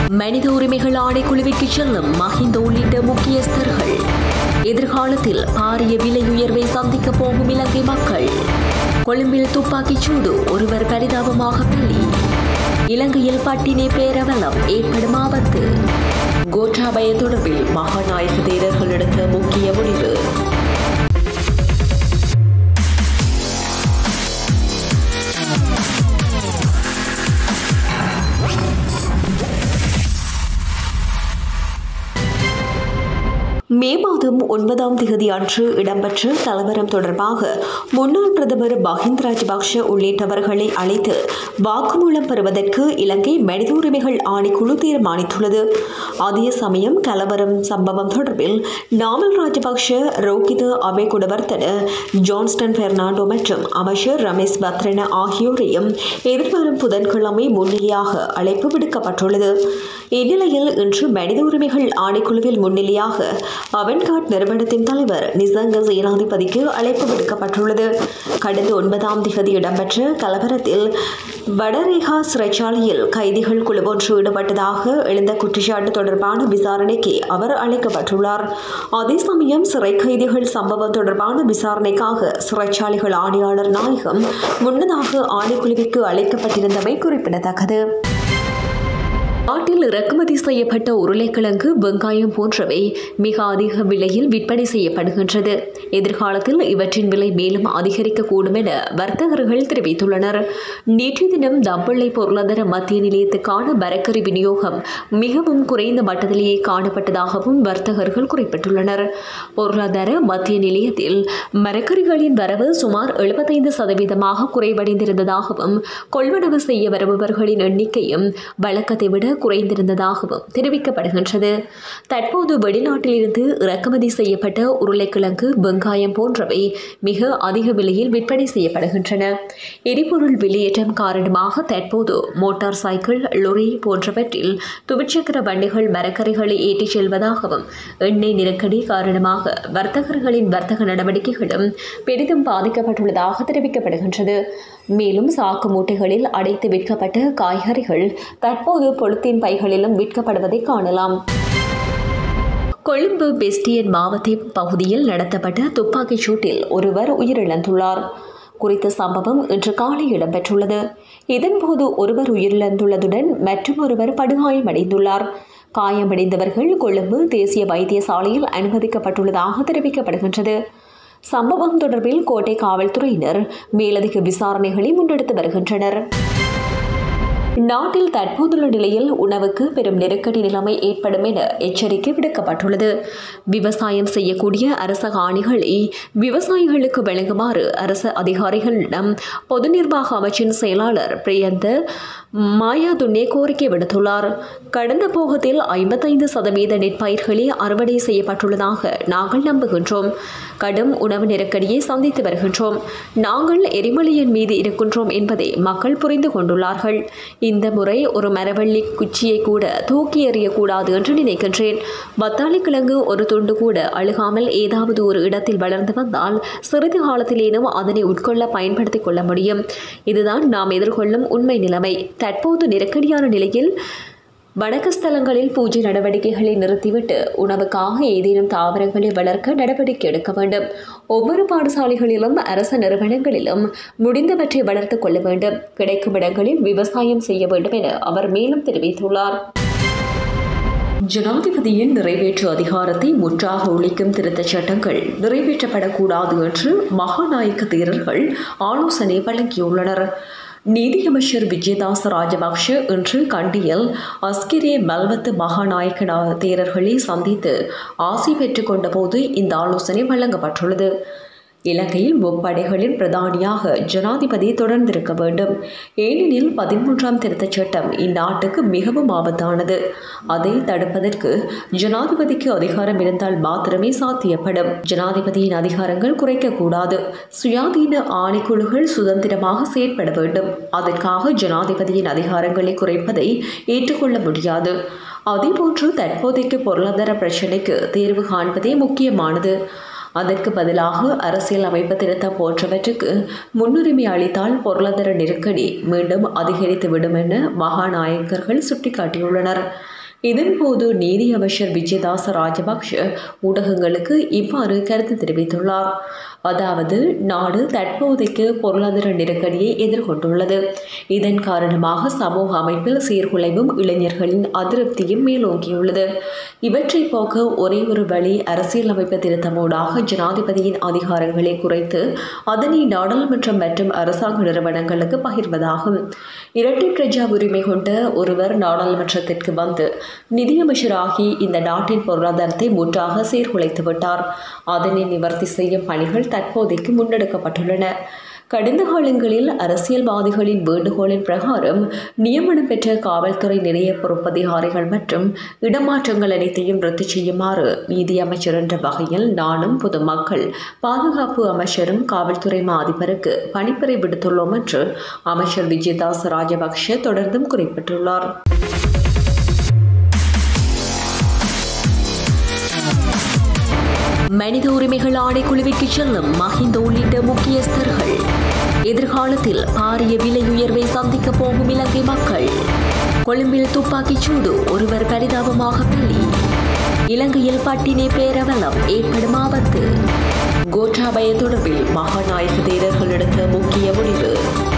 மனித உரிமைகள் ஆணைக்குழுவிற்கு செல்லும் மஹிந்த உள்ளிட்ட முக்கியஸ்தர்கள் எதிர்காலத்தில் பாரிய விலை உயர்வை சந்திக்கப் போகும் இலங்கை மக்கள் கொழும்பில் துப்பாக்கிச் சூடு ஒருவர் பரிதாபமாக பலி இலங்கையில் பட்டினி பேரவலம் ஏற்படும் ஆபத்து கோட்டாபய தொடர்பில் மகாநாயக தேரர்கள் எடுத்த முக்கிய முடிவு மே மாதம் ஒன்பதாம் தேதி அன்று இடம்பெற்ற கலவரம் தொடர்பாக முன்னாள் பிரதமர் மஹிந்த ராஜபக்ஷ உள்ளிட்டவர்களை அழைத்து வாக்குமூலம் பெறுவதற்கு இலங்கை மனித உரிமைகள் ஆணைக்குழு தீர்மானித்துள்ளது அதே சமயம் கலவரம் சம்பவம் தொடர்பில் நாமல் ராஜபக்ஷ ரோகித அபேகுடவர்த்தன ஜான்ஸ்டன் பெர்னாண்டோ மற்றும் அமைச்சர் ரமேஷ் பத்ரன ஆகியோரையும் எதிர்வரும் புதன்கிழமை முன்னிலையாக அழைப்பு விடுக்கப்பட்டுள்ளது இந்நிலையில் இன்று மனித உரிமைகள் ஆணைக்குழுவில் முன்னிலையாக அவன்காட் நிறுவனத்தின் தலைவர் நிசங்க சேனாதிபதிக்கு அழைப்பு விடுக்கப்பட்டுள்ளது கடந்த ஒன்பதாம் திகதி இடம்பெற்ற கலவரத்தில் வடரேகா சிறைச்சாலையில் கைதிகள் குழு ஒன்று ஈடுபட்டதாக எழுந்த குற்றச்சாட்டு தொடர்பான விசாரணைக்கு அவர் அழைக்கப்பட்டுள்ளார் அதே சமயம் சிறை கைதிகள் சம்பவம் தொடர்பான விசாரணைக்காக சிறைச்சாலைகள் ஆணையாளர் நாயகம் முன்னதாக ஆணைக்குழுவிற்கு அழைக்கப்பட்டிருந்தமை குறிப்பிடத்தக்கது நாட்டில் இறக்குமதி செய்யப்பட்ட உருளைக்கிழங்கு வெங்காயம் போன்றவை மிக அதிக விலையில் விற்பனை செய்யப்படுகின்றது எதிர்காலத்தில் இவற்றின் விலை மேலும் அதிகரிக்கக்கூடும் என வர்த்தகர்கள் தெரிவித்துள்ளனர் நேற்றைய தினம் தம்பிள்ளை பொருளாதார மத்திய நிலையத்துக்கான மரக்கறி விநியோகம் மிகவும் குறைந்த மட்டத்திலேயே காணப்பட்டதாகவும் வர்த்தகர்கள் குறிப்பிட்டுள்ளனர் பொருளாதார மத்திய நிலையத்தில் மரக்கறிகளின் வரவு சுமார் எழுபத்தைந்து சதவீதமாக குறைவடைந்திருந்ததாகவும் கொள்வனவு செய்ய வருபவர்களின் எண்ணிக்கையும் வழக்கத்தை விட குறைந்திருந்ததாகவும் தெரிவிக்கப்படுகின்றது தற்போது வெளிநாட்டிலிருந்து இறக்குமதி செய்யப்பட்ட உருளைக்கிழங்கு வெங்காயம் போன்றவை மிக அதிக விலையில் விற்பனை செய்யப்படுகின்றன எரிபொருள் விலையேற்றம் காரணமாக தற்போது மோட்டார் சைக்கிள் லொரி போன்றவற்றில் துவிச்சக்கர வண்டிகள் மரக்கறிகளை ஏற்றிச் செல்வதாகவும் எண்ணெய் நெருக்கடி காரணமாக வர்த்தகர்களின் வர்த்தக நடவடிக்கைகளும் பெரிதும் பாதிக்கப்பட்டுள்ளதாக தெரிவிக்கப்படுகின்றது மேலும் சாக்கு மூட்டைகளில் அடைத்து விற்கப்பட்ட காய்கறிகள் தற்போது பொலித்தீன் பைகளிலும் விற்கப்படுவதை காணலாம் கொழும்பு பெஸ்டியன் மாவட்ட பகுதியில் நடத்தப்பட்ட துப்பாக்கிச் சூட்டில் ஒருவர் உயிரிழந்துள்ளார் குறித்த சம்பவம் இன்று காலை இடம்பெற்றுள்ளது இதன்போது ஒருவர் உயிரிழந்துள்ளதுடன் மற்றொருவர் படுகாயமடைந்துள்ளார் காயமடைந்தவர்கள் கொழும்பு தேசிய வைத்தியசாலையில் அனுமதிக்கப்பட்டுள்ளதாக தெரிவிக்கப்படுகின்றது சம்பவம் தொடர்பில் கோட்டை காவல்துறையினர் மேலதிக விசாரணைகளை முன்னெடுத்து வருகின்றனர் நாட்டில் தற்போதுள்ள நிலையில் உணவுக்கு பெரும் நெருக்கடி நிலைமை ஏற்படும் என எச்சரிக்கை விடுக்கப்பட்டுள்ளது விவசாயம் செய்யக்கூடிய அரச காணிகளை விவசாயிகளுக்கு வழங்குமாறு அரசு அதிகாரிகளிடம் பொது நிர்வாக அமைச்சின் செயலாளர் பிரியந்த மாயாதுன்னே கோரிக்கை விடுத்துள்ளார் கடந்த போகத்தில் ஐம்பத்தைந்து சதவீத நெற்பயிர்களே அறுவடை செய்யப்பட்டுள்ளதாக நாங்கள் நம்புகின்றோம் கடும் உணவு நெருக்கடியை சந்தித்து வருகின்றோம் நாங்கள் எரிமலையின் மீது இருக்கின்றோம் என்பதை மக்கள் புரிந்து கொண்டுள்ளார்கள் இந்த முறை ஒரு மரவள்ளி குச்சியை கூட தூக்கி எறியக்கூடாது என்று நினைக்கின்றேன் வத்தாளி கிழங்கு ஒரு துண்டு கூட அழுகாமல் ஏதாவது ஒரு இடத்தில் வளர்ந்து வந்தால் சிறிது காலத்திலேனும் அதனை உட்கொள்ள பயன்படுத்திக் கொள்ள முடியும் இதுதான் நாம் எதிர்கொள்ளும் உண்மை நிலைமை தற்போது நெருக்கடியான நிலையில் வடக்கு ஸ்தலங்களில் பூஜை நடவடிக்கைகளை நிறுத்திவிட்டு உணவுக்காக ஏதேனும் தாவரங்களை வளர்க்க நடவடிக்கை எடுக்க வேண்டும் ஒவ்வொரு பாடசாலைகளிலும் அரசு நிறுவனங்களிலும் முடிந்தவற்றை வளர்த்துக் கொள்ள வேண்டும் கிடைக்கும் இடங்களில் விவசாயம் செய்ய வேண்டும் என அவர் மேலும் தெரிவித்துள்ளார் ஜனாதிபதியின் நிறைவேற்று அதிகாரத்தை முற்றாக ஒழிக்கும் திருத்தச் சட்டங்கள் நிறைவேற்றப்படக்கூடாது என்று மகாநாயக்க தேரர்கள் ஆலோசனை வழங்கியுள்ளனர் நீதியமைச்சர் விஜயதாஸ் ராஜபக்ஷ இன்று கண்டியில் அஸ்கிரே மல்வத்து மகாநாயக்க தேரர்களை சந்தித்து ஆசை பெற்றுக்கொண்ட போது இந்த ஆலோசனை வழங்கப்பட்டுள்ளது இலங்கையில் முப்படைகளின் பிரதானியாக ஜனாதிபதி தொடர்ந்திருக்க வேண்டும் ஏனெனில் பதிமூன்றாம் திருத்தச் சட்டம் இந்நாட்டுக்கு மிகவும் ஆபத்தானது அதை தடுப்பதற்கு ஜனாதிபதிக்கு அதிகாரம் இருந்தால் மாத்திரமே சாத்தியப்படும் ஜனாதிபதியின் அதிகாரங்கள் குறைக்கக்கூடாது சுயாதீன ஆணைக்குழுக்கள் சுதந்திரமாக செயற்பட வேண்டும் அதற்காக ஜனாதிபதியின் அதிகாரங்களை குறைப்பதை ஏற்றுக்கொள்ள முடியாது அதேபோன்று தற்போதைக்கு பொருளாதார பிரச்சினைக்கு தீர்வு காண்பதே முக்கியமானது அதற்கு பதிலாக அரசியல் அமைப்பு திருத்தம் போன்றவற்றுக்கு முன்னுரிமை அளித்தால் பொருளாதார நெருக்கடி மீண்டும் அதிகரித்துவிடும் என மகாநாயக்கர்கள் சுட்டிக்காட்டியுள்ளனர் இதன்போது நீதி அமைச்சர் விஜயதாச ராஜபக்ஷ ஊடகங்களுக்கு இவ்வாறு கருத்து தெரிவித்துள்ளார் அதாவது நாடு தற்போதைக்கு பொருளாதார நெருக்கடியை எதிர்கொண்டுள்ளது இதன் காரணமாக சமூக அமைப்பில் சீர்குலைவும் இளைஞர்களின் அதிருப்தியும் மேலோங்கியுள்ளது இவற்றை போக்க ஒரே ஒரு வழி அரசியலமைப்பு திருத்தமோடாக ஜனாதிபதியின் அதிகாரங்களை குறைத்து அதனை நாடாளுமன்றம் மற்றும் அரசாங்க நிறுவனங்களுக்கு பகிர்வதாகும் இரட்டை பிரஜா உரிமை கொண்ட ஒருவர் நாடாளுமன்றத்திற்கு வந்து நிதியமைச்சராகி இந்த நாட்டின் பொருளாதாரத்தை முற்றாக சீர்குலைத்து விட்டார் அதனை நிவர்த்தி செய்யும் பணிகள் தற்போதைக்கு முன்னெடுக்கப்பட்டுள்ளன கடந்த காலங்களில் அரசியல்வாதிகளின் வேண்டுகோளின் பிரகாரம் நியமனம் பெற்ற காவல்துறை நிலைய பொறுப்பதிகாரிகள் மற்றும் இடமாற்றங்கள் அனைத்தையும் ரத்து செய்யுமாறு நீதி அமைச்சர் என்ற வகையில் நானும் பொதுமக்கள் பாதுகாப்பு அமைச்சரும் காவல்துறை மா அதிபருக்கு பணிப்புரை விடுத்துள்ளோம் என்று அமைச்சர் விஜயதாஸ் ராஜபக்ஷ தொடர்ந்தும் குறிப்பிட்டுள்ளார் மனித உரிமைகள் ஆணைக்குழுவிற்கு செல்லும் மஹிந்த உள்ளிட்ட முக்கியஸ்தர்கள் எதிர்காலத்தில் பாரிய விலை உயர்வை சந்திக்கப் போகும் இலங்கை மக்கள் கொழும்பில் துப்பாக்கிச் சூடு ஒருவர் பரிதாபமாக பலி இலங்கையில் பட்டினி பேரவலம் ஏற்படும் ஆபத்து கோட்டாபய தொடர்பில் மகாநாயக தேரர்கள் எடுத்த முக்கிய முடிவு